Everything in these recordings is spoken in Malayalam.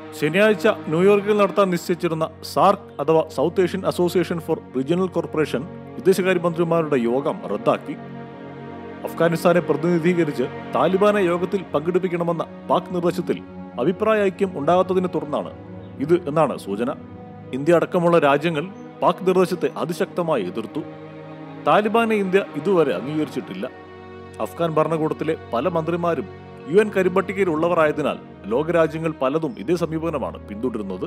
ശനിയാഴ്ച ന്യൂയോർക്കിൽ നടത്താൻ നിശ്ചയിച്ചിരുന്ന സാർക്ക് അഥവാ South Asian Association for Regional Cooperation വിദേശകാര്യമന്ത്രിമാരുടെ യോഗം റദ്ദാക്കി അഫ്ഗാനിസ്ഥാനെ പ്രതിനിധീകരിച്ച് താലിബാനെ യോഗത്തിൽ പങ്കെടുപ്പിക്കണമെന്ന പാക് നിർദ്ദേശത്തിൽ അഭിപ്രായ ഐക്യം ഉണ്ടാകാത്തതിനെ തുടർന്നാണ് ഇത് എന്നാണ് സൂചന ഇന്ത്യ അടക്കമുള്ള രാജ്യങ്ങൾ പാക് നിർദ്ദേശത്തെ അതിശക്തമായി എതിർത്തു താലിബാനെ ഇന്ത്യ ഇതുവരെ അംഗീകരിച്ചിട്ടില്ല അഫ്ഗാൻ ഭരണകൂടത്തിലെ പല മന്ത്രിമാരും യു എൻ കരിമ്പട്ടികയിലുള്ളവരായതിനാൽ ലോകരാജ്യങ്ങൾ പലതും ഇതേ സമീപനമാണ് പിന്തുടരുന്നത്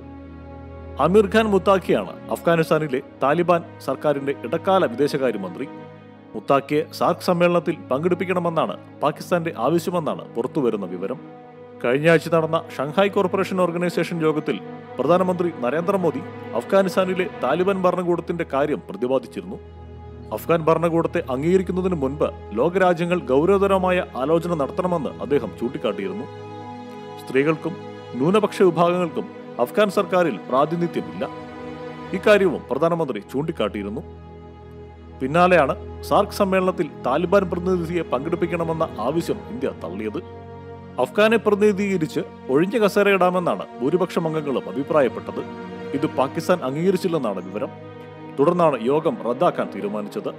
അമീർ ഖാൻ മുത്താഖിയാണ് അഫ്ഗാനിസ്ഥാനിലെ താലിബാൻ സർക്കാരിന്റെ ഇടക്കാല വിദേശകാര്യമന്ത്രി മുത്താഖിയെ സാർക്ക് സമ്മേളനത്തിൽ പങ്കെടുപ്പിക്കണമെന്നാണ് പാകിസ്ഥാന്റെ ആവശ്യമെന്നാണ് പുറത്തുവരുന്ന വിവരം കഴിഞ്ഞ ആഴ്ച നടന്ന ഷങ്ഹായ് കോർപ്പറേഷൻ ഓർഗനൈസേഷൻ യോഗത്തിൽ പ്രധാനമന്ത്രി നരേന്ദ്രമോദി അഫ്ഗാനിസ്ഥാനിലെ താലിബാൻ ഭരണകൂടത്തിന്റെ കാര്യം പ്രതിപാദിച്ചിരുന്നു അഫ്ഗാൻ ഭരണകൂടത്തെ അംഗീകരിക്കുന്നതിന് മുൻപ് ലോകരാജ്യങ്ങൾ ഗൗരവതരമായ ആലോചന നടത്തണമെന്ന് അദ്ദേഹം ചൂണ്ടിക്കാട്ടിയിരുന്നു സ്ത്രീകൾക്കും ന്യൂനപക്ഷ വിഭാഗങ്ങൾക്കും അഫ്ഗാൻ സർക്കാരിൽ പ്രാതിനിധ്യമില്ല ഇക്കാര്യവും പ്രധാനമന്ത്രി ചൂണ്ടിക്കാട്ടിയിരുന്നു പിന്നാലെയാണ് സാർക്ക് സമ്മേളനത്തിൽ താലിബാൻ പ്രതിനിധിയെ പങ്കെടുപ്പിക്കണമെന്ന ആവശ്യം ഇന്ത്യ തള്ളിയത് അഫ്ഗാനെ പ്രതിനിധീകരിച്ച് ഒഴിഞ്ഞ കസേരയിടാമെന്നാണ് ഭൂരിപക്ഷം അംഗങ്ങളും അഭിപ്രായപ്പെട്ടത് ഇത് പാകിസ്ഥാൻ അംഗീകരിച്ചില്ലെന്നാണ് വിവരം തുടർന്നാണ് യോഗം റദ്ദാക്കാൻ തീരുമാനിച്ചത്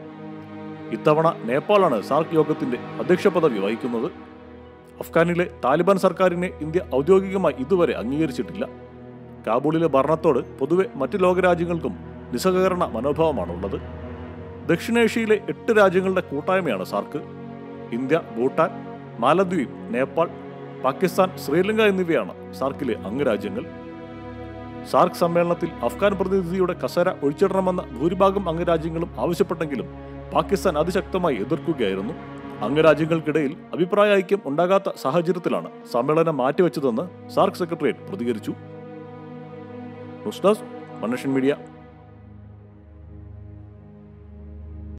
ഇത്തവണ നേപ്പാളാണ് സാർക്ക് യോഗത്തിന്റെ അധ്യക്ഷ പദവി വഹിക്കുന്നത് അഫ്ഗാനിലെ താലിബാൻ സർക്കാരിനെ ഇന്ത്യ ഔദ്യോഗികമായി ഇതുവരെ അംഗീകരിച്ചിട്ടില്ല കാബൂളിലെ ഭരണത്തോട് പൊതുവെ മറ്റ് ലോകരാജ്യങ്ങൾക്കും നിസ്സഹകരണ മനോഭാവമാണുള്ളത് ദക്ഷിണേഷ്യയിലെ എട്ട് രാജ്യങ്ങളുടെ കൂട്ടായ്മയാണ് സാർക്ക് ഇന്ത്യ ഭൂട്ടാൻ മാലദ്വീപ് നേപ്പാൾ പാകിസ്ഥാൻ ശ്രീലങ്ക എന്നിവയാണ് സാർക്കിലെ അംഗരാജ്യങ്ങൾ സാർക്ക് സമ്മേളനത്തിൽ അഫ്ഗാൻ പ്രതിനിധിയുടെ കസര ഒഴിച്ചിടണമെന്ന ഭൂരിഭാഗം അംഗരാജ്യങ്ങളും ആവശ്യപ്പെട്ടെങ്കിലും പാകിസ്ഥാൻ അതിശക്തമായി എതിർക്കുകയായിരുന്നു അംഗരാജ്യങ്ങൾക്കിടയിൽ അഭിപ്രായ ഐക്യം ഉണ്ടാകാത്ത സാഹചര്യത്തിലാണ് സമ്മേളനം മാറ്റിവെച്ചതെന്ന് സാർക്ക് സെക്രട്ടേറിയറ്റ് പ്രതികരിച്ചു ന്യൂസ് ഡെസ്ക് മനുഷ്യൻ മീഡിയ